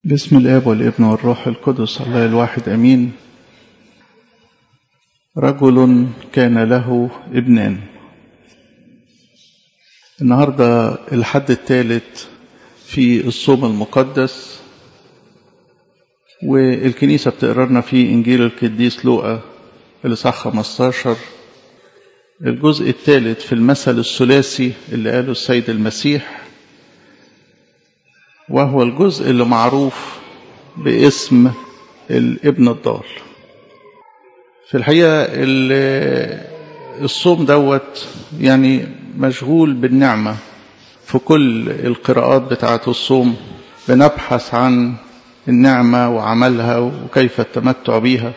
باسم الاب والابن والروح القدس الله الواحد امين رجل كان له ابنان النهارده الحد الثالث في الصوم المقدس والكنيسة بتقرا لنا في إنجيل القديس لوقا الإصحاح 15 الجزء الثالث في المثل الثلاثي اللي قاله السيد المسيح وهو الجزء اللي معروف باسم الابن الضال في الحقيقة الصوم دوت يعني مشغول بالنعمة في كل القراءات بتاعة الصوم بنبحث عن النعمة وعملها وكيف التمتع بها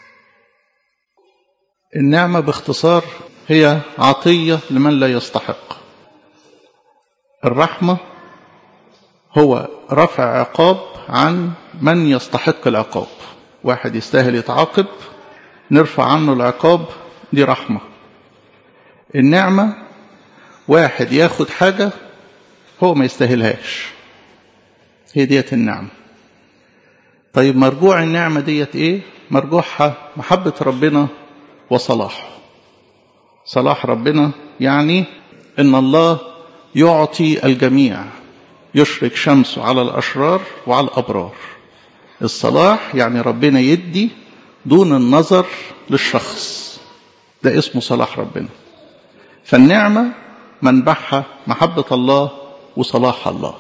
النعمة باختصار هي عطية لمن لا يستحق الرحمة هو رفع عقاب عن من يستحق العقاب واحد يستاهل يتعاقب نرفع عنه العقاب دي رحمة النعمة واحد ياخد حاجة هو ما يستاهلهاش هي ديت النعمة طيب مرجوع النعمة ديت ايه مرجوعها محبة ربنا وصلاحه صلاح ربنا يعني ان الله يعطي الجميع يشرك شمسه على الاشرار وعلى الابرار الصلاح يعني ربنا يدي دون النظر للشخص ده اسمه صلاح ربنا فالنعمة منبعها محبة الله وصلاح الله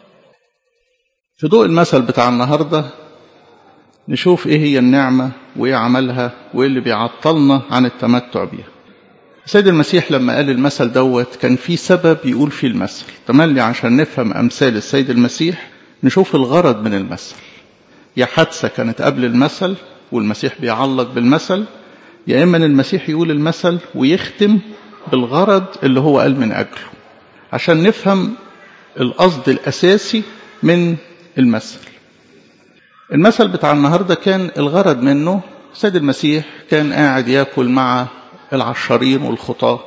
في ضوء المثل بتاع النهاردة نشوف ايه هي النعمة وايه عملها وايه اللي بيعطلنا عن التمتع بيها السيد المسيح لما قال المثل دوت كان في سبب يقول فيه المثل تملي عشان نفهم أمثال السيد المسيح نشوف الغرض من المثل يا حادثة كانت قبل المثل والمسيح بيعلق بالمثل يا إما المسيح يقول المثل ويختم بالغرض اللي هو قال من أجله عشان نفهم القصد الأساسي من المثل المثل بتاع النهاردة كان الغرض منه السيد المسيح كان قاعد ياكل مع العشارين والخطاة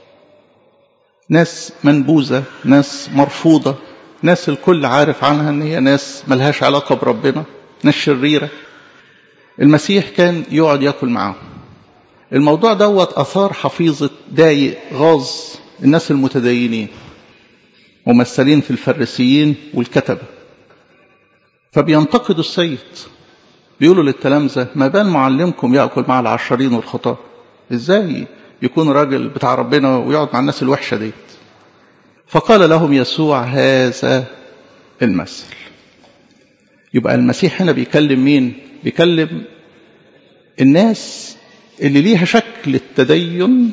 ناس منبوذة ناس مرفوضة ناس الكل عارف عنها ان هي ناس ملهاش علاقة بربنا ناس شريرة المسيح كان يقعد ياكل معاهم الموضوع دوت أثار حفيظة ضايق غاظ الناس المتدينين ممثلين في الفريسيين والكتبة فبينتقدوا السيد بيقولوا للتلامذة ما بال معلمكم يأكل مع العشرين والخطاة ازاي يكون راجل بتاع ربنا ويقعد مع الناس الوحشة ديت فقال لهم يسوع هذا المثل يبقى المسيح هنا بيكلم مين بيكلم الناس اللي ليها شكل التدين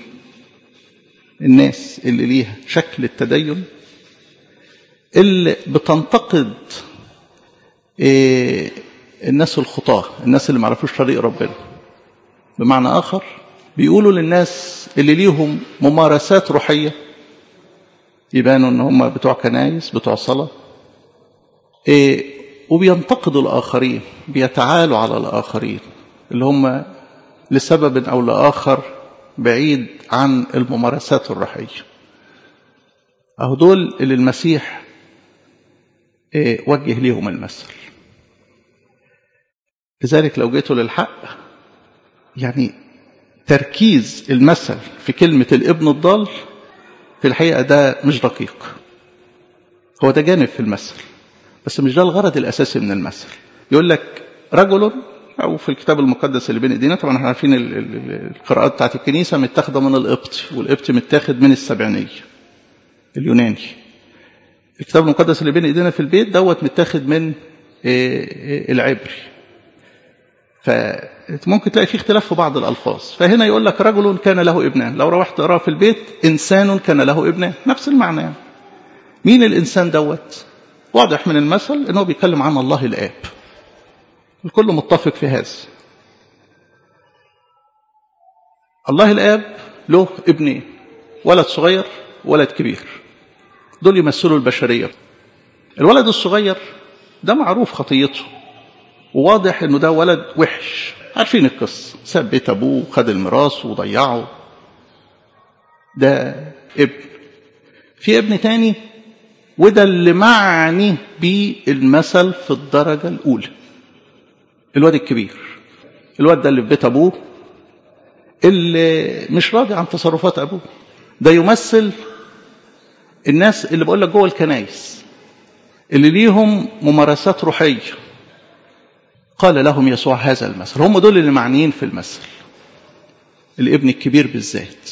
الناس اللي ليها شكل التدين اللي بتنتقد إيه الناس الخطاة الناس اللي ما عرفوش طريق ربنا بمعنى آخر بيقولوا للناس اللي ليهم ممارسات روحية يبانوا ان هم بتوع كنايس بتوع صلاة إيه وبينتقدوا الآخرين بيتعالوا على الآخرين اللي هم لسبب أو لآخر بعيد عن الممارسات الروحية أهو دول اللي المسيح إيه وجه ليهم المثل لذلك لو جيتوا للحق يعني تركيز المثل في كلمة الابن الضال في الحقيقة ده مش دقيق هو ده جانب في المثل بس مش ده الغرض الأساسي من المثل يقول لك رجل أو في الكتاب المقدس اللي بين ايدينا طبعا احنا عارفين القراءات بتاعت الكنيسة متاخدة من القبطي والقبطي متاخد من السبعينية اليوناني الكتاب المقدس اللي بين ايدينا في البيت دوت متاخد من العبري فممكن تلاقي فيه اختلاف في بعض الألفاظ فهنا يقول لك رجل كان له ابنان لو روحت تقراه في البيت إنسان كان له ابنان نفس المعنى يعني. مين الإنسان دوت واضح من المثل أنه بيتكلم عن الله الآب الكل متفق في هذا الله الآب له ابنين ولد صغير ولد كبير دول يمثلوا البشرية الولد الصغير ده معروف خطيته وواضح انه ده ولد وحش عارفين القصة ساب بيت ابوه خد الميراث وضيعه ده ابن في ابن تاني وده اللي معني بالمثل في الدرجة الأولى الواد الكبير الواد ده اللي في بيت أبوه اللي مش راضي عن تصرفات أبوه ده يمثل الناس اللي بقول لك جوه الكنايس اللي ليهم ممارسات روحية قال لهم يسوع هذا المثل هم دول اللي معنيين في المثل الابن الكبير بالذات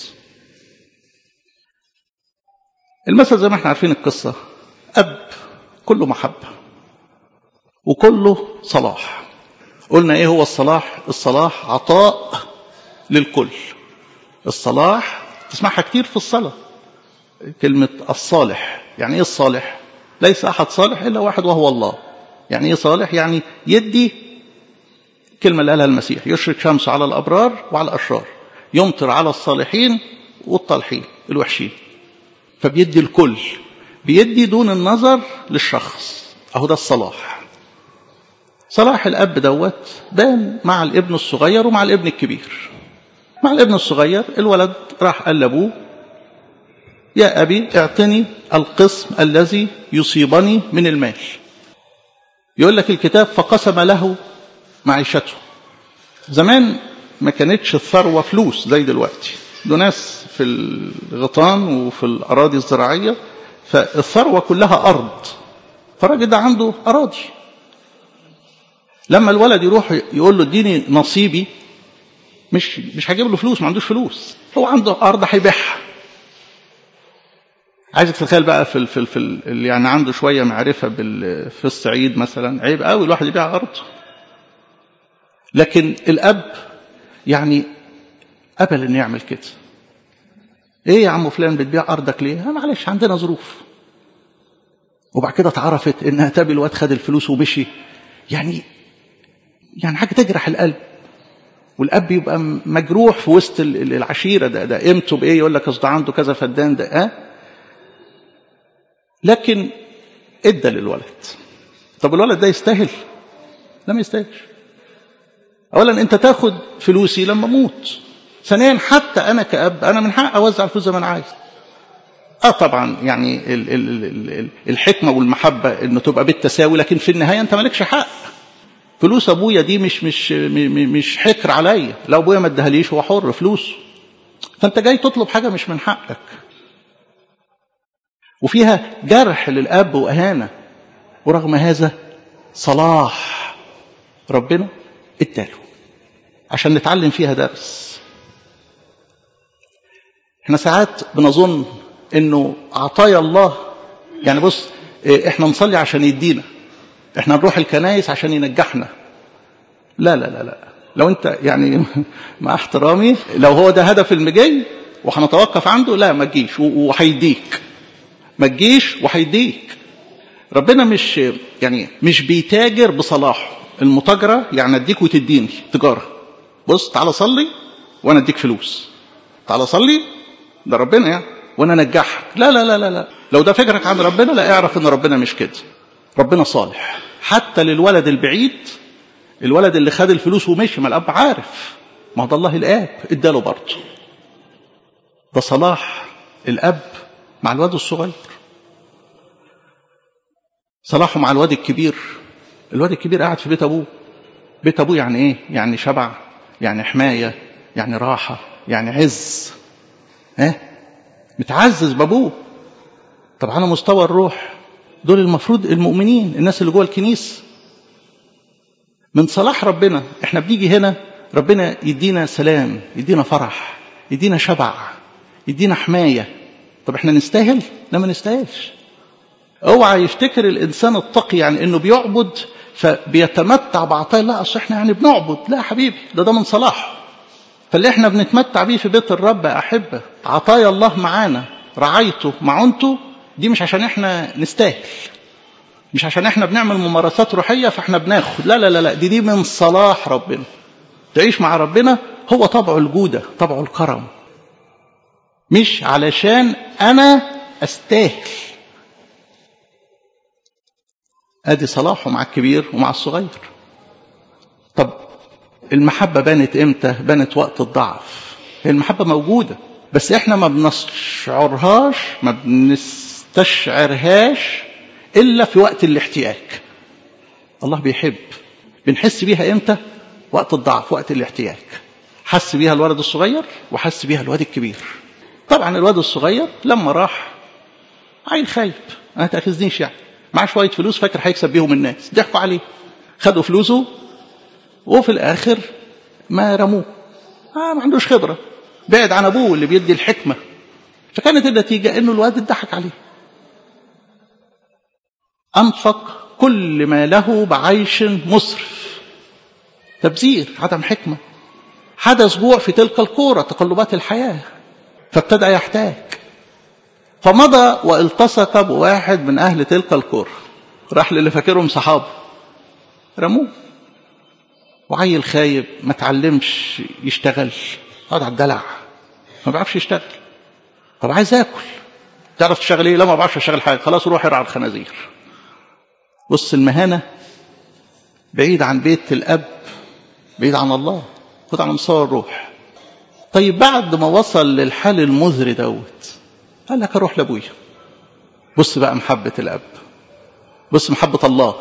المثل زي ما احنا عارفين القصة أب كله محبة وكله صلاح قلنا ايه هو الصلاح الصلاح عطاء للكل الصلاح تسمعها كتير في الصلاة كلمة الصالح يعني ايه الصالح ليس أحد صالح إلا واحد وهو الله يعني ايه صالح يعني يدي كلمة اللي قالها المسيح يشرك شمسه على الأبرار وعلى الأشرار يمطر على الصالحين والطالحين الوحشين فبيدي الكل بيدي دون النظر للشخص اهو ده الصلاح صلاح الاب دوت بان مع الابن الصغير ومع الابن الكبير مع الابن الصغير الولد راح قال لابوه يا ابي اعطني القسم الذي يصيبني من المال يقول لك الكتاب فقسم له معيشته زمان ما كانتش الثروة فلوس زي دلوقتي دول ناس في الغيطان وفي الأراضي الزراعية فالثروة كلها أرض فالراجل ده عنده أراضي لما الولد يروح يقول له اديني نصيبي مش مش هجيب له فلوس ما عندوش فلوس هو عنده أرض هيبيعها عايزك تتخيل بقى في ال في ال في ال اللي يعني عنده شويه معرفه بال في الصعيد مثلا عيب قوي الواحد يبيع ارضه لكن الاب يعني قبل انه يعمل كده ايه يا عم فلان بتبيع ارضك ليه آه معلش عندنا ظروف وبعد كده اتعرفت انها تابي الواد خد الفلوس ومشي يعني يعني حاجه تجرح القلب والاب يبقى مجروح في وسط العشيره ده ده قيمته بايه يقول لك اصل عنده كذا فدان ده اه لكن ادى للولد طب الولد ده يستاهل لا ما يستاهلش اولا انت تاخد فلوسي لما اموت ثانيا حتى انا كاب انا من حق اوزع الفلوس زي ما انا عايز اه طبعا يعني ال ال ال الحكمه والمحبه انه تبقى بالتساوي لكن في النهايه انت مالكش حق فلوس ابويا دي مش مش مش حكر عليا لو ابويا ما ادهاليش هو حر فلوسه فانت جاي تطلب حاجه مش من حقك وفيها جرح للاب واهانه ورغم هذا صلاح ربنا اداله عشان نتعلم فيها درس احنا ساعات بنظن انه عطايا الله يعني بص احنا نصلي عشان يدينا احنا نروح الكنايس عشان ينجحنا لا لا لا لا لو انت يعني مع احترامي لو هو ده هدف المجي وهنتوقف عنده لا ما تجيش وهيديك ما تجيش وهيديك ربنا مش يعني مش بيتاجر بصلاحه المتاجره يعني اديك وتديني تجاره بص تعالى صلي وانا اديك فلوس تعالى صلي ده ربنا يعني وانا انجحك لا لا لا لا لا لو ده فكرك عن ربنا لا اعرف ان ربنا مش كده ربنا صالح حتى للولد البعيد الولد اللي خد الفلوس ومشي ما الاب عارف ما ده الله الاب اداله برضه ده صلاح الاب مع الواد الصغير صلاحه مع الواد الكبير الواد الكبير قاعد في بيت ابوه بيت ابوه يعني ايه يعني شبع يعني حمايه يعني راحه يعني عز ها اه؟ متعزز بابوه طب على مستوى الروح دول المفروض المؤمنين الناس اللي جوه الكنيسه من صلاح ربنا احنا بنيجي هنا ربنا يدينا سلام يدينا فرح يدينا شبع يدينا حمايه طب احنا نستاهل لا ما نستاهلش اوعى يفتكر الانسان التقي يعني انه بيعبد فبيتمتع بعطايا لا اصل احنا يعني بنعبد لا يا حبيبي ده ده من صلاحه فاللي احنا بنتمتع بيه في بيت الرب يا احبه عطايا الله معانا رعايته معونته دي مش عشان احنا نستاهل مش عشان احنا بنعمل ممارسات روحيه فاحنا بناخد لا لا لا لا دي دي من صلاح ربنا تعيش مع ربنا هو طبعه الجوده طبعه الكرم مش علشان انا استاهل ادي صلاحه مع الكبير ومع الصغير طب المحبة بانت امتى بانت وقت الضعف هي المحبة موجودة بس احنا ما بنشعرهاش ما بنستشعرهاش إلا في وقت الاحتياج الله بيحب بنحس بيها إمتى وقت الضعف وقت الاحتياج حس بيها الولد الصغير وحس بيها الواد الكبير طبعا الواد الصغير لما راح عيل خايب ما تاخذنيش يعني معاه شويه فلوس فاكر هيكسب بيهم الناس ضحكوا عليه خدوا فلوسه وفي الاخر ما رموه آه ما عندوش خبره بعد عن ابوه اللي بيدي الحكمه فكانت النتيجه انه الواد اتضحك عليه انفق كل ما له بعيش مسرف تبذير عدم حكمه حدث جوع في تلك الكوره تقلبات الحياه فابتدى يحتاج فمضى والتصق بواحد من أهل تلك القرى راح للي فاكرهم صحابه رموه وعيل خايب ما تعلمش يشتغل قعد على الدلع ما بيعرفش يشتغل طب عايز اكل تعرف تشتغل ايه لا ما بعرفش اشتغل حاجه خلاص روح ارعى الخنازير بص المهانه بعيد عن بيت الاب بعيد عن الله خد على مستوى الروح طيب بعد ما وصل للحال المزري دوت قال لك اروح لابويا بص بقى محبه الاب بص محبه الله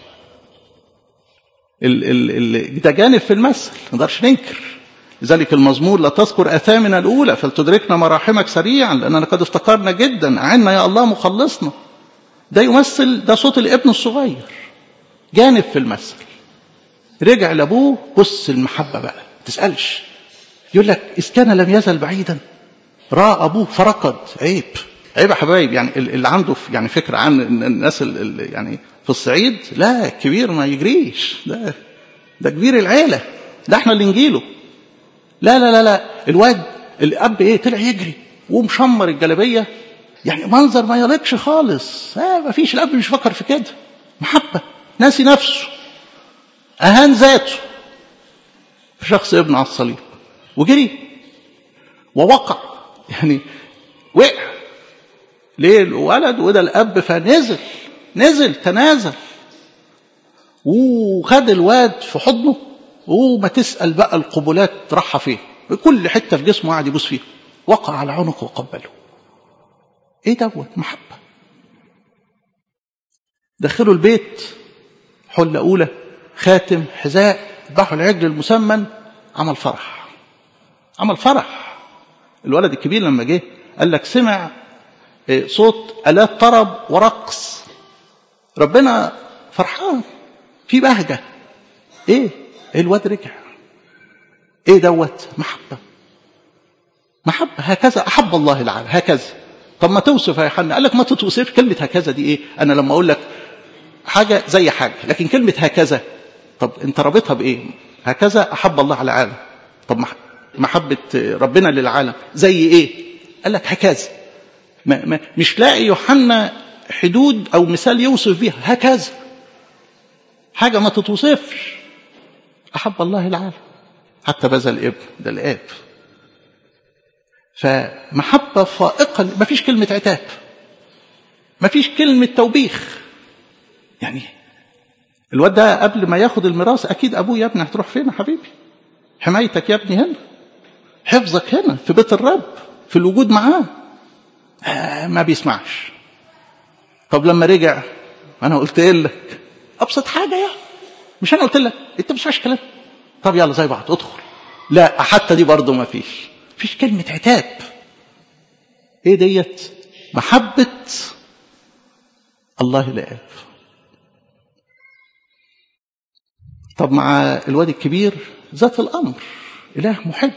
ال ال ال ده جانب في المثل ما نقدرش ننكر لذلك المزمور لا تذكر اثامنا الاولى فلتدركنا مراحمك سريعا لاننا قد افتقرنا جدا عنا يا الله مخلصنا ده يمثل ده صوت الابن الصغير جانب في المثل رجع لابوه بص المحبه بقى ما تسالش يقول لك اذ كان لم يزل بعيدا راى ابوه فركض عيب عيب يا حبايب يعني اللي عنده يعني فكره عن الناس اللي يعني في الصعيد لا الكبير ما يجريش ده ده كبير العيله ده احنا اللي نجيله لا لا لا لا الواد الاب ايه طلع يجري ومشمر الجلابيه يعني منظر ما يليقش خالص آه ما فيش الاب مش فكر في كده محبه ناسي نفسه اهان ذاته في شخص ابن على الصليب وجري ووقع يعني وقع ليه الولد وده الاب فنزل نزل تنازل وخد الواد في حضنه وما تسال بقى القبلات راحه فين كل حته في جسمه قاعد يبوس فيها وقع على عنقه وقبله ايه دوت محبه دخلوا البيت حله اولى خاتم حذاء ذبحوا العجل المسمن عمل فرح عمل فرح الولد الكبير لما جه قال لك سمع صوت آلات طرب ورقص ربنا فرحان في بهجة ايه ايه الواد رجع ايه دوت محبة محبة هكذا أحب الله العالم هكذا طب ما توصف يا حنا قال لك ما تتوصف كلمة هكذا دي ايه أنا لما أقول لك حاجة زي حاجة لكن كلمة هكذا طب أنت رابطها بإيه هكذا أحب الله على العالم طب محبة ربنا للعالم زي إيه قال لك هكذا ما ما مش لاقي يوحنا حدود أو مثال يوصف بيها هكذا حاجة ما تتوصفش أحب الله العالم حتى بذل الابن ده الآب فمحبة فائقة ما فيش كلمة عتاب ما فيش كلمة توبيخ يعني الواد ده قبل ما ياخد الميراث أكيد أبوه يا ابني هتروح فين يا حبيبي حمايتك يا ابني هنا حفظك هنا في بيت الرب في الوجود معاه آه ما بيسمعش طب لما رجع انا قلت لك ابسط حاجه يا مش انا قلت لك انت مش عايش كلام طب يلا زي بعض ادخل لا حتى دي برضه ما فيش فيش كلمه عتاب ايه ديت محبه الله الاب طب مع الواد الكبير ذات الامر اله محب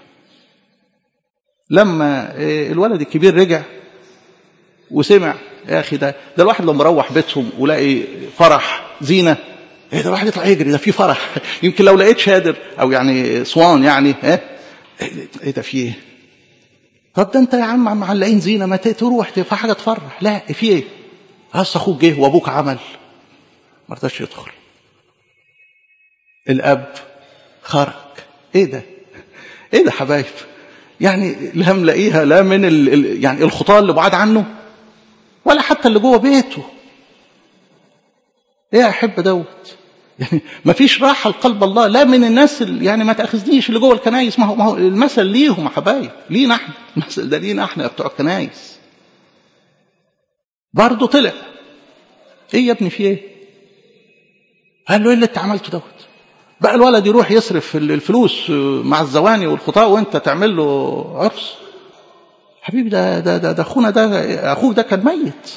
لما الولد الكبير رجع وسمع يا اخي ده ده الواحد لما روح بيتهم ولاقي فرح زينه ايه ده الواحد يطلع يجري ده في فرح يمكن لو لقيت شادر او يعني صوان يعني ها ايه ده في ايه طب ده انت يا عم معلقين زينه ما تروح في حاجه تفرح لا في ايه اصل اخوك جه وابوك عمل ما رضاش يدخل الاب خرج ايه ده ايه ده حبايب يعني لا ملاقيها لا من ال ال يعني الخطاه اللي بعاد عنه ولا حتى اللي جوه بيته ايه يا احب دوت يعني ما فيش راحه لقلب الله لا من الناس اللي يعني ما تاخذنيش اللي جوه الكنايس ما هو ما هو المثل ليهم يا حبايب لينا احنا المثل ده لينا احنا بتوع الكنايس برضه طلع ايه يا ابني في ايه قال له ايه اللي انت عملته دوت بقى الولد يروح يصرف الفلوس مع الزواني والخطاء وانت تعمل له عرس حبيبي ده ده ده, ده اخونا ده اخوك ده كان ميت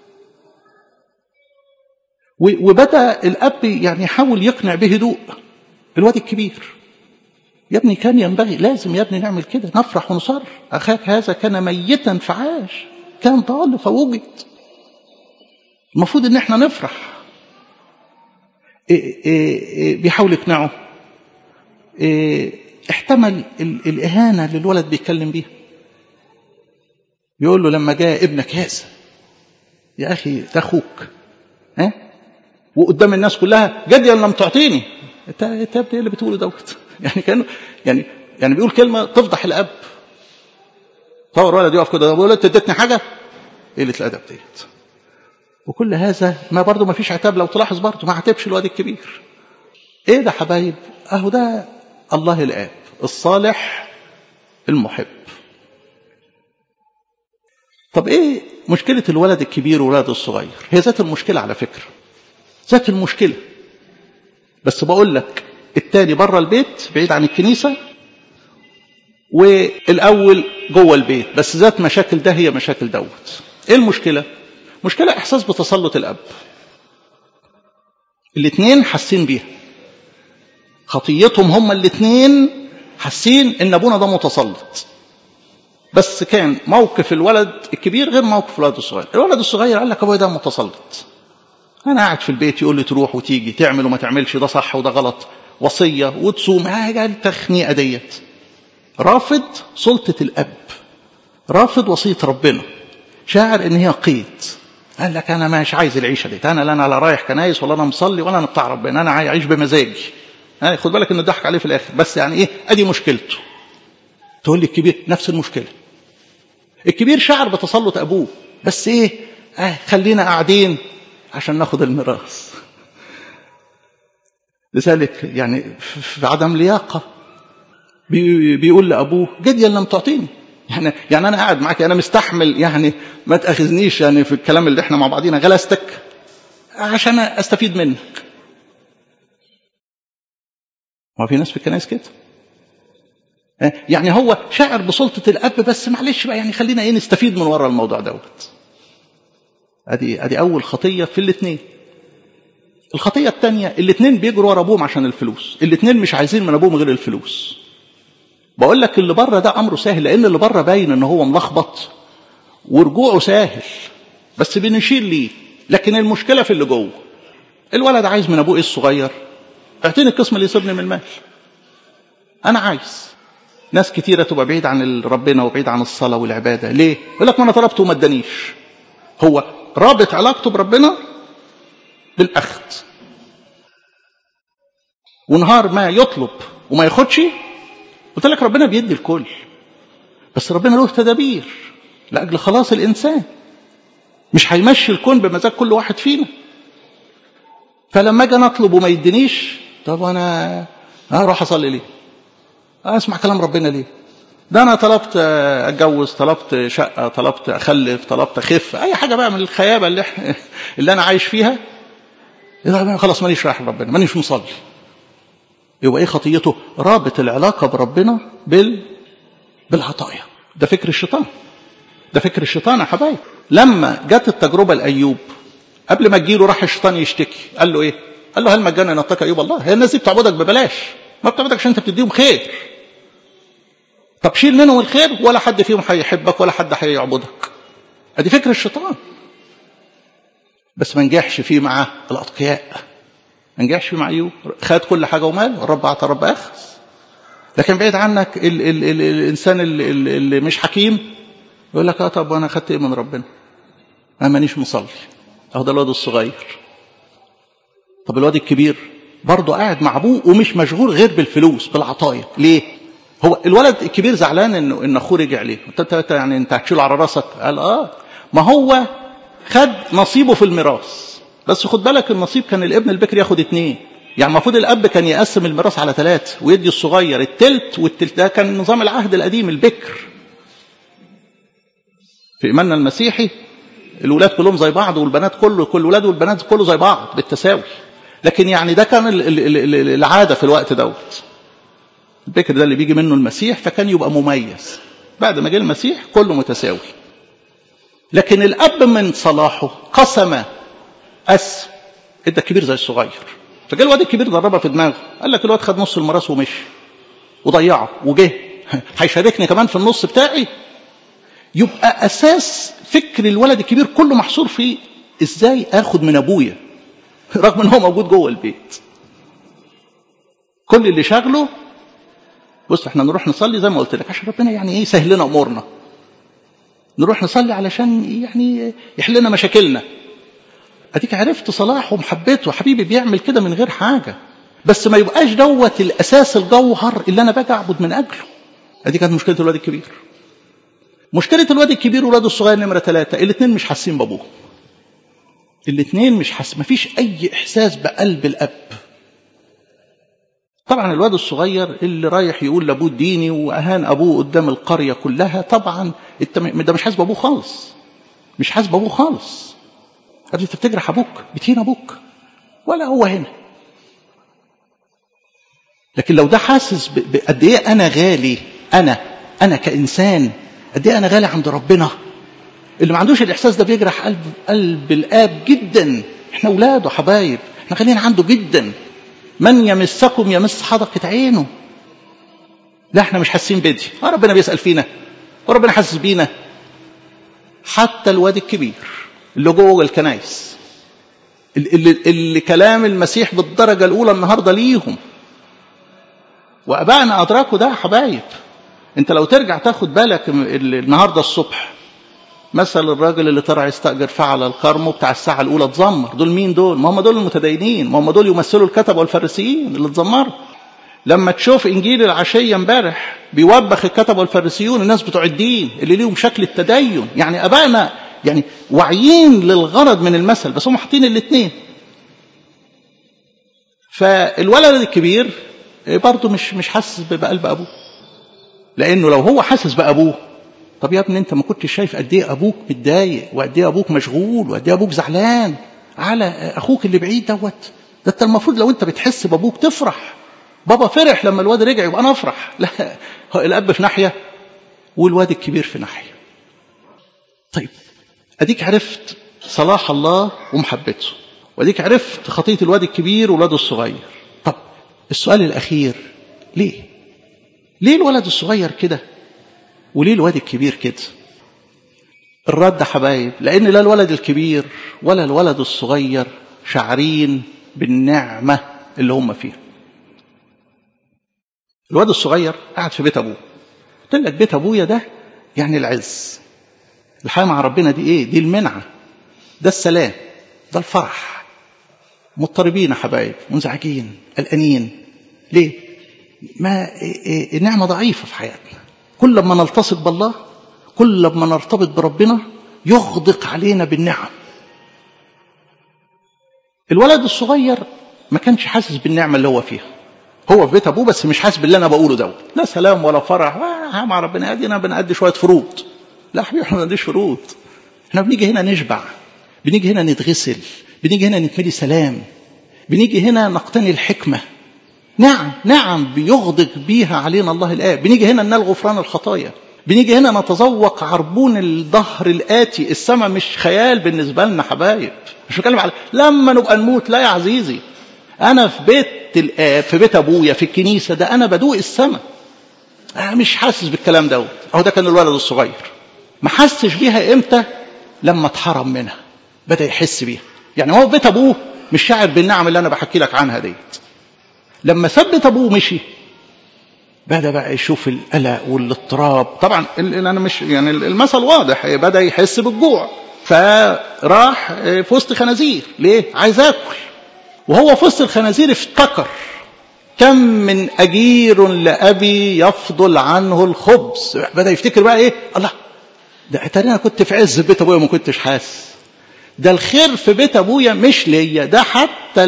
وبدا الاب يعني يحاول يقنع بهدوء الواد الكبير يا ابني كان ينبغي لازم يا ابني نعمل كده نفرح ونصر اخاك هذا كان ميتا فعاش كان ضال فوجد المفروض ان احنا نفرح إيه إيه إيه بيحاول يقنعه احتمل الاهانه اللي الولد بيتكلم بيها يقول له لما جاء ابنك هذا يا اخي ده اخوك ها وقدام الناس كلها جديا لم تعطيني انت انت ايه اللي بتقوله دوت يعني كانه يعني يعني بيقول كلمه تفضح الاب تصور ولد يقف كده بيقول انت اديتني حاجه قله الادب ديت وكل هذا ما برضه ما فيش عتاب لو تلاحظ برضه ما عتبش الواد الكبير ايه ده حبايب اهو ده الله الاب الصالح المحب طب ايه مشكله الولد الكبير والولد الصغير هي ذات المشكله على فكره ذات المشكله بس بقول لك التاني بره البيت بعيد عن الكنيسه والاول جوه البيت بس ذات مشاكل ده هي مشاكل دوت ايه المشكله مشكله احساس بتسلط الاب الاثنين حاسين بيها خطيتهم هما الاثنين حاسين ان ابونا ده متسلط بس كان موقف الولد الكبير غير موقف الولد الصغير الولد الصغير قال لك ابويا ده متسلط انا قاعد في البيت يقول لي تروح وتيجي تعمل وما تعملش ده صح وده غلط وصيه وتصوم حاجه التخنيقه ديت رافض سلطه الاب رافض وصيه ربنا شاعر ان هي قيد قال لك انا مش عايز العيشه دي انا لا انا لا رايح كنايس ولا انا مصلي ولا انا بتاع ربنا انا عايش بمزاجي يعني خد بالك انه ضحك عليه في الاخر بس يعني ايه ادي مشكلته تقول لي الكبير نفس المشكله الكبير شعر بتسلط ابوه بس ايه آه خلينا قاعدين عشان ناخد الميراث لذلك يعني في عدم لياقه بي بيقول لابوه جديا لم تعطيني يعني يعني انا قاعد معاك انا مستحمل يعني ما تاخذنيش يعني في الكلام اللي احنا مع بعضينا غلستك عشان استفيد منك ما في ناس في الكنائس كده يعني هو شاعر بسلطة الأب بس معلش بقى يعني خلينا إيه نستفيد من ورا الموضوع دوت. أدي أدي أول خطية في الاثنين. الخطية الثانية الاثنين بيجروا ورا أبوهم عشان الفلوس، الاثنين مش عايزين من أبوهم غير الفلوس. بقول لك اللي بره ده أمره سهل لأن اللي بره باين إن هو ملخبط ورجوعه سهل بس بنشيل ليه، لكن المشكلة في اللي جوه. الولد عايز من أبوه إيه الصغير؟ اعطيني القسم اللي يسيبني من المال. أنا عايز. ناس كتيرة تبقى بعيد عن ربنا وبعيد عن الصلاة والعبادة ليه؟ يقول لك ما أنا طلبته وما ادانيش هو رابط علاقته بربنا بالأخذ ونهار ما يطلب وما ياخدش قلت لك ربنا بيدي الكل بس ربنا له تدابير لأجل خلاص الإنسان مش هيمشي الكون بمزاج كل واحد فينا فلما اجي اطلب وما يدينيش طب انا اروح اصلي ليه؟ اسمع كلام ربنا ليه ده انا طلبت اتجوز طلبت شقه طلبت اخلف طلبت اخف اي حاجه بقى من الخيابه اللي احنا اللي انا عايش فيها خلاص مانيش رايح لربنا مانيش مصلي يبقى ايه خطيته رابط العلاقه بربنا بال بالعطايا ده فكر الشيطان ده فكر الشيطان يا حبايب لما جت التجربه لايوب قبل ما تجيله راح الشيطان يشتكي قال له ايه قال له هل مجانا نتقى ايوب الله هي الناس دي بتعبدك ببلاش ما بتعبدك عشان انت بتديهم خير طب شيل منهم الخير ولا حد فيهم هيحبك ولا حد هيعبدك ادي فكر الشيطان بس ما نجحش فيه مع الاتقياء ما نجحش فيه مع ايوب خد كل حاجه ومال الرب اعطى رب اخذ لكن بعيد عنك ال ال ال الانسان اللي, اللي مش حكيم يقول لك اه طب وانا خدت ايه من ربنا انا مانيش مصلي اهو ده الواد الصغير طب الواد الكبير برضه قاعد مع ابوه ومش مشغول غير بالفلوس بالعطايا ليه هو الولد الكبير زعلان انه ان اخوه رجع ليه انت انت يعني انت هتشيله على راسك قال اه ما هو خد نصيبه في الميراث بس خد بالك النصيب كان الابن البكر ياخد اتنين يعني المفروض الاب كان يقسم الميراث على ثلاثه ويدي الصغير التلت والتلت ده كان نظام العهد القديم البكر في ايماننا المسيحي الولاد كلهم زي بعض والبنات كله كل الولاد والبنات كله زي بعض بالتساوي لكن يعني ده كان العاده في الوقت دوت البكر ده اللي بيجي منه المسيح فكان يبقى مميز بعد ما جه المسيح كله متساوي لكن الاب من صلاحه قسم قسم ادى الكبير زي الصغير فجاء الواد الكبير ضربها في دماغه قال لك الواد خد نص المراس ومشي وضيعه وجه هيشاركني كمان في النص بتاعي يبقى اساس فكر الولد الكبير كله محصور في ازاي اخد من ابويا رغم ان هو موجود جوه البيت كل اللي شغله بص احنا نروح نصلي زي ما قلت لك عشان ربنا يعني ايه يسهل لنا امورنا نروح نصلي علشان يعني يحل لنا مشاكلنا اديك عرفت صلاحه ومحبته حبيبي بيعمل كده من غير حاجه بس ما يبقاش دوت الاساس الجوهر اللي انا باجي اعبد من اجله ادي كانت مشكله الواد الكبير مشكله الواد الكبير والواد الصغير نمره ثلاثه الاثنين مش حاسين بابوه الاثنين مش حاسين مفيش اي احساس بقلب الاب طبعا الواد الصغير اللي رايح يقول لابوه اديني واهان ابوه قدام القريه كلها طبعا انت ده مش حاسس بابوه خالص مش حاسس بابوه خالص قبل انت بتجرح ابوك بتهين ابوك ولا هو هنا لكن لو ده حاسس بقد ايه انا غالي انا انا كانسان قد ايه انا غالي عند ربنا اللي ما عندوش الاحساس ده بيجرح قلب قلب الاب جدا احنا اولاده حبايب احنا غاليين عنده جدا من يمسكم يمس حدقة عينه لا احنا مش حاسين بدي اه ربنا بيسأل فينا وربنا حاسس بينا حتى الواد الكبير اللي جوه الكنايس اللي, اللي كلام المسيح بالدرجة الأولى النهاردة ليهم وأبائنا أدركوا ده حبايب أنت لو ترجع تاخد بالك النهاردة الصبح مثل الراجل اللي طلع يستأجر فعل الكرم بتاع الساعة الأولى اتذمر دول مين دول؟ ما هم دول المتدينين ما هم دول يمثلوا الكتب والفريسيين اللي اتذمروا لما تشوف إنجيل العشية امبارح بيوبخ الكتب والفريسيون الناس بتوع الدين اللي ليهم شكل التدين يعني أبائنا يعني واعيين للغرض من المثل بس هم حاطين الاثنين فالولد الكبير برضه مش مش حاسس بقلب ابوه لانه لو هو حاسس بابوه طب يا ابني انت ما كنتش شايف قد ايه ابوك متضايق وقد ايه ابوك مشغول وقد ايه ابوك زعلان على اخوك اللي بعيد دوت ده انت المفروض لو انت بتحس بابوك تفرح بابا فرح لما الواد رجع يبقى انا افرح لا الاب في ناحيه والواد الكبير في ناحيه طيب اديك عرفت صلاح الله ومحبته واديك عرفت خطيه الواد الكبير والواد الصغير طب السؤال الاخير ليه ليه الولد الصغير كده وليه الواد الكبير كده الرد حبايب لان لا الولد الكبير ولا الولد الصغير شعرين بالنعمه اللي هم فيها الواد الصغير قاعد في بيت ابوه قلت لك بيت ابويا ده يعني العز الحياه مع ربنا دي ايه دي المنعه ده السلام ده الفرح مضطربين يا حبايب منزعجين قلقانين ليه ما النعمه ضعيفه في حياتنا كل ما نلتصق بالله كل ما نرتبط بربنا يغدق علينا بالنعم الولد الصغير ما كانش حاسس بالنعمه اللي هو فيها هو في بيت ابوه بس مش حاسس باللي انا بقوله دوت لا سلام ولا فرح آه مع ربنا ادينا بنأدي شويه فروض لا حبيبي احنا ما بنأديش فروض احنا بنيجي هنا نشبع بنيجي هنا نتغسل بنيجي هنا نتملي سلام بنيجي هنا نقتني الحكمه نعم نعم بيغدق بيها علينا الله الآب بنيجي هنا ننال غفران الخطايا بنيجي هنا نتذوق عربون الظهر الآتي السماء مش خيال بالنسبة لنا حبايب مش بتكلم على لما نبقى نموت لا يا عزيزي أنا في بيت الآب في بيت أبويا في الكنيسة ده أنا بدوق السماء أنا مش حاسس بالكلام دوت أهو ده كان الولد الصغير ما حسش بيها إمتى لما اتحرم منها بدأ يحس بيها يعني هو في بيت أبوه مش شاعر بالنعم اللي أنا بحكي لك عنها ديت لما ثبت ابوه مشي بدا بقى يشوف القلق والاضطراب طبعا انا مش يعني المثل واضح بدا يحس بالجوع فراح في وسط خنازير ليه عايز اكل وهو في وسط الخنازير افتكر كم من اجير لابي يفضل عنه الخبز بدا يفتكر بقى ايه الله ده اتاري انا كنت في عز بيت ابويا ما كنتش حاسس ده الخير في بيت ابويا مش ليا ده حتى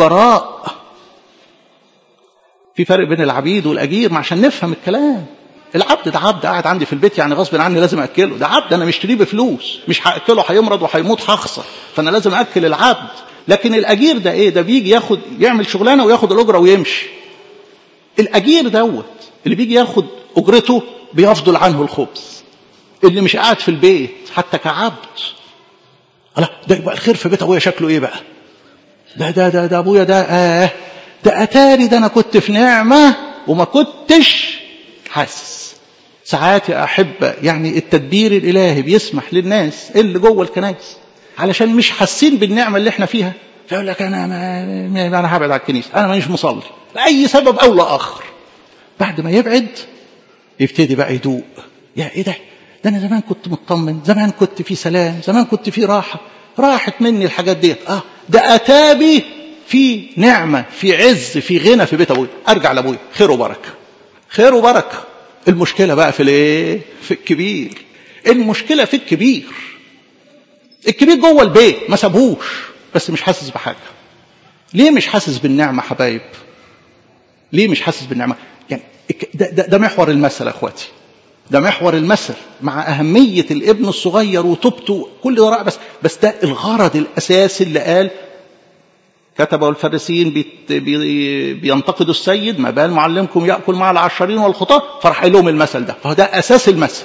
للاجراء في فرق بين العبيد والاجير عشان نفهم الكلام العبد ده عبد قاعد عندي في البيت يعني غصب عني لازم اكله ده عبد انا مشتريه بفلوس مش هاكله هيمرض وهيموت هخسر فانا لازم اكل العبد لكن الاجير ده ايه ده بيجي ياخد يعمل شغلانه وياخد الاجره ويمشي الاجير دوت اللي بيجي ياخد اجرته بيفضل عنه الخبز اللي مش قاعد في البيت حتى كعبد لا ده يبقى الخير في بيت ابويا شكله ايه بقى ده ده ده ده ابويا ده آه ده اتاري ده انا كنت في نعمه وما كنتش حاسس ساعات يا احبه يعني التدبير الالهي بيسمح للناس اللي جوه الكنائس علشان مش حاسين بالنعمه اللي احنا فيها فيقول لك انا ما انا هبعد على الكنيسه انا مانيش مصلي لاي سبب او لاخر بعد ما يبعد يبتدي بقى يدوق يا ايه ده ده انا زمان كنت مطمن زمان كنت في سلام زمان كنت في راحه راحت مني الحاجات ديت اه ده اتابي في نعمه في عز في غنى في بيت ابويا ارجع لابويا خير وبركه خير وبركه المشكله بقى في الايه في الكبير المشكله في الكبير الكبير جوه البيت ما سابهوش بس مش حاسس بحاجه ليه مش حاسس بالنعمه حبايب ليه مش حاسس بالنعمه يعني ده, ده, ده محور المثل يا اخواتي ده محور المثل مع أهمية الابن الصغير وتوبته كل ده رائع بس بس ده الغرض الأساسي اللي قال كتبه الفارسيين بيت بي بينتقدوا السيد ما بال معلمكم يأكل مع العشرين والخطاة فراح قايل لهم المثل ده فهو ده أساس المثل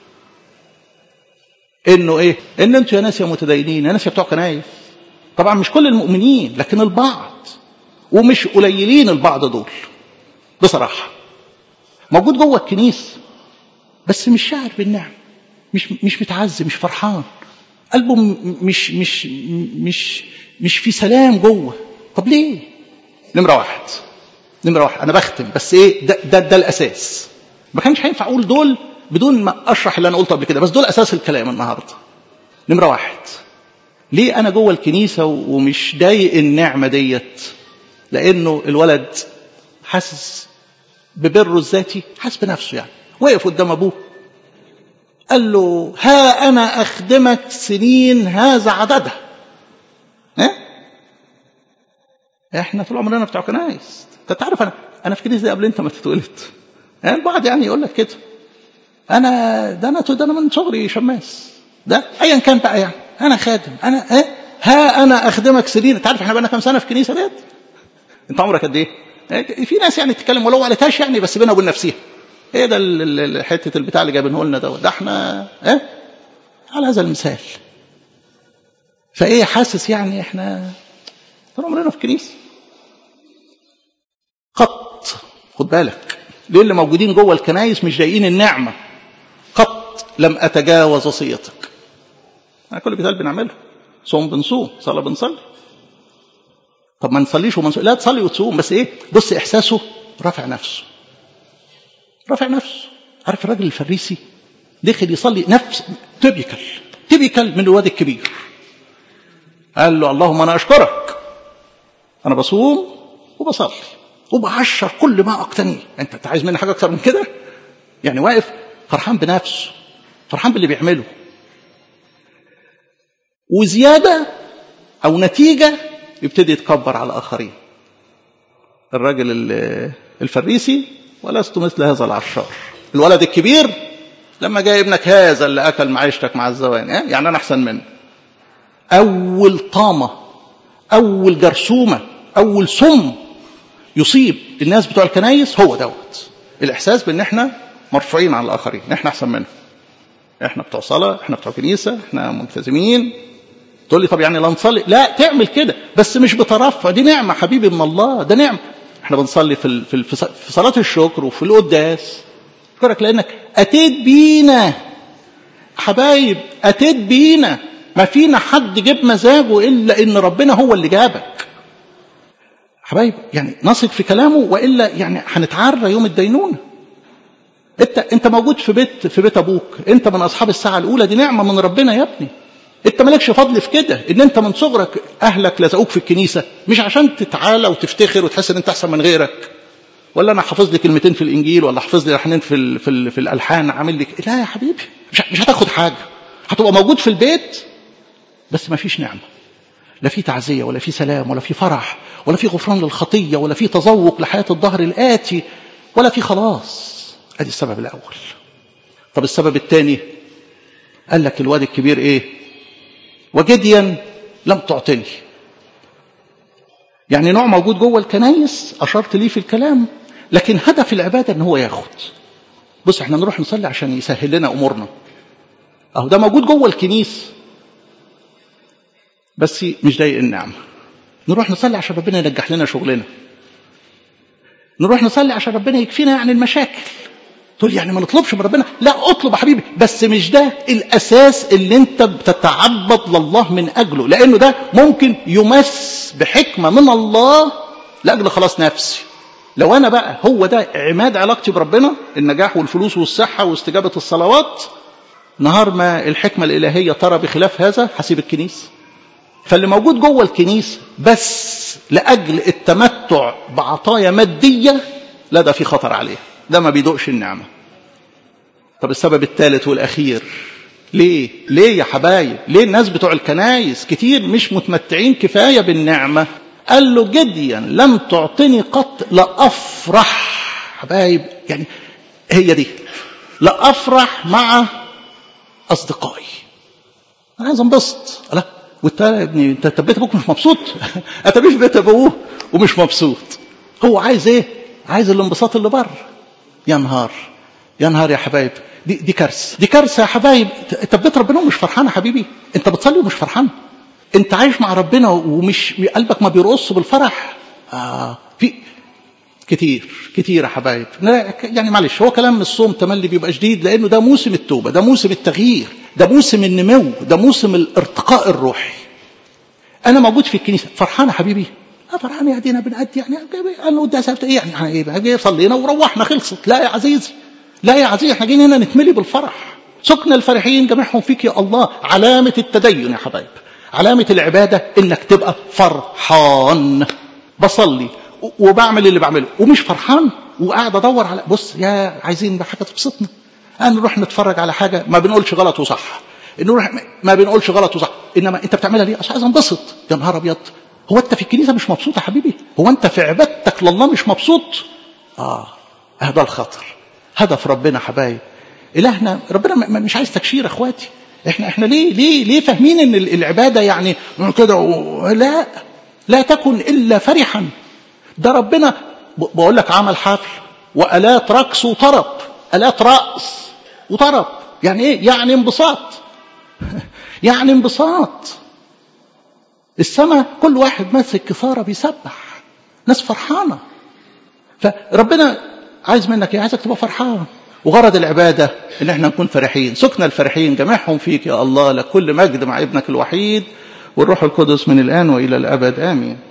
إنه إيه؟ إن أنتوا يا ناس يا متدينين يا ناس يا بتوع كنايس طبعا مش كل المؤمنين لكن البعض ومش قليلين البعض دول بصراحة موجود جوه الكنيسة بس مش شاعر بالنعم مش مش متعزي مش فرحان قلبه مش مش مش مش في سلام جوه طب ليه نمره واحد نمره واحد انا بختم بس ايه ده ده, ده الاساس ما كانش هينفع اقول دول بدون ما اشرح اللي انا قلته قبل كده بس دول اساس الكلام النهارده نمره واحد ليه انا جوه الكنيسه ومش ضايق النعمه ديت لانه الولد حاسس ببره الذاتي حاسس بنفسه يعني وقف قدام ابوه قال له ها انا اخدمك سنين هذا عددها ها احنا طول عمرنا بتوع كنايس انت تعرف انا انا في كنيسه قبل انت ما تتولد يعني البعض يعني يقول لك كده انا ده انا ده انا من صغري شماس ده ايا كان بقى يعني انا خادم انا ها ها انا اخدمك سنين انت عارف احنا بقى كام سنه في الكنيسه ديت انت عمرك قد ايه في ناس يعني تتكلم ولو ما قالتهاش يعني بس بينها وبين نفسها ايه ده حته البتاع اللي جايبينه لنا ده ده احنا ايه على هذا المثال فايه حاسس يعني احنا طول عمرنا في كنيسه قط خد بالك ليه اللي موجودين جوه الكنايس مش لاقيين النعمه قط لم اتجاوز وصيتك انا كل مثال بنعمله صوم بنصوم صلاه بنصلي طب ما نصليش وما لا تصلي وتصوم بس ايه بص احساسه رافع نفسه رافع نفسه عارف الراجل الفريسي دخل يصلي نفس تبيكل تبيكل من الواد الكبير قال له اللهم انا اشكرك انا بصوم وبصلي وبعشر كل ما اقتنيه انت عايز مني حاجه اكتر من كده يعني واقف فرحان بنفسه فرحان باللي بيعمله وزياده او نتيجه يبتدي يتكبر على الاخرين الراجل الفريسي ولست مثل هذا العشار الولد الكبير لما جاء ابنك هذا اللي اكل معيشتك مع الزوان يعني انا احسن منه اول طامه اول جرثومه اول سم يصيب الناس بتوع الكنايس هو دوت الاحساس بان احنا مرفوعين عن الاخرين احنا احسن منهم احنا بتوع صلاه احنا بتوع كنيسه احنا ملتزمين تقول لي طب يعني لا نصلي لا تعمل كده بس مش بترفع دي نعمه حبيبي من الله ده نعمه احنا بنصلي في في في صلاه الشكر وفي القداس اشكرك لانك اتيت بينا حبايب اتيت بينا ما فينا حد جاب مزاجه الا ان ربنا هو اللي جابك حبايب يعني نثق في كلامه والا يعني هنتعرى يوم الدينونه انت انت موجود في بيت في بيت ابوك انت من اصحاب الساعه الاولى دي نعمه من ربنا يا ابني انت مالكش فضل في كده ان انت من صغرك اهلك لزقوك في الكنيسه مش عشان تتعالى وتفتخر وتحس ان انت احسن من غيرك ولا انا حافظ لي كلمتين في الانجيل ولا حافظ لي لحنين في ال في, ال في الالحان عامل لك لا يا حبيبي مش مش هتاخد حاجه هتبقى موجود في البيت بس ما فيش نعمه لا في تعزيه ولا في سلام ولا في فرح ولا في غفران للخطيه ولا في تذوق لحياه الظهر الاتي ولا في خلاص ادي السبب الاول طب السبب الثاني قال لك الواد الكبير ايه وجديا لم تعطني يعني نوع موجود جوه الكنايس اشرت ليه في الكلام لكن هدف العباده ان هو ياخد بص احنا نروح نصلي عشان يسهل لنا امورنا اهو ده موجود جوه الكنيس بس مش ضايق النعمه نروح نصلي عشان ربنا ينجح لنا شغلنا نروح نصلي عشان ربنا يكفينا يعني المشاكل تقول يعني ما نطلبش من ربنا لا اطلب يا حبيبي بس مش ده الاساس اللي انت بتتعبد لله من اجله لانه ده ممكن يمس بحكمه من الله لاجل خلاص نفسي لو انا بقى هو ده عماد علاقتي بربنا النجاح والفلوس والصحه واستجابه الصلوات نهار ما الحكمه الالهيه ترى بخلاف هذا هسيب الكنيسه فاللي موجود جوه الكنيسه بس لاجل التمتع بعطايا ماديه لا ده في خطر عليه ده ما بيدوقش النعمه طب السبب الثالث والاخير ليه ليه يا حبايب ليه الناس بتوع الكنايس كتير مش متمتعين كفايه بالنعمه قال له جديا لم تعطني قط لافرح حبايب يعني هي دي لافرح مع اصدقائي انا عايز انبسط لا وانت يا ابني انت بيت ابوك مش مبسوط انت مش بيت ابوه ومش مبسوط هو عايز ايه عايز الانبساط اللي بره يا نهار يا نهار يا حبايب دي دي كارثه دي كارثه يا حبايب انت بيت ربنا ومش فرحان يا حبيبي انت بتصلي ومش فرحان انت عايش مع ربنا ومش قلبك ما بيرقص بالفرح آه في كتير كتير يا حبايب يعني معلش هو كلام الصوم تملي بيبقى شديد لانه ده موسم التوبه ده موسم التغيير ده موسم النمو ده موسم الارتقاء الروحي انا موجود في الكنيسه فرحان يا حبيبي لا فرحان يا دينا بنأدي يعني انا قدام ايه يعني يعني ايه صلينا وروحنا خلصت لا يا عزيزي لا يا عزيزي احنا جايين هنا نتملي بالفرح سكن الفرحين جميعهم فيك يا الله علامه التدين يا حبايب علامه العباده انك تبقى فرحان بصلي وبعمل اللي بعمله ومش فرحان وقاعد ادور على بص يا عايزين حاجه تبسطنا أن نروح نتفرج على حاجه ما بنقولش غلط وصح نروح ما بنقولش غلط وصح انما انت بتعملها ليه عشان عايز انبسط يا نهار ابيض هو انت في الكنيسه مش مبسوط يا حبيبي هو انت في عبادتك لله مش مبسوط اه هذا الخطر هدف ربنا حبايب الهنا ربنا مش عايز تكشير اخواتي احنا احنا ليه ليه ليه فاهمين ان العباده يعني كده لا لا تكن الا فرحا ده ربنا بقول لك عمل حفل والات رقص وطرب الات رقص وطرب يعني ايه يعني انبساط يعني انبساط السماء كل واحد ماسك كثاره بيسبح ناس فرحانه فربنا عايز منك ايه عايزك تبقى فرحان وغرض العباده ان احنا نكون فرحين سكن الفرحين جميعهم فيك يا الله لكل مجد مع ابنك الوحيد والروح القدس من الان والى الابد امين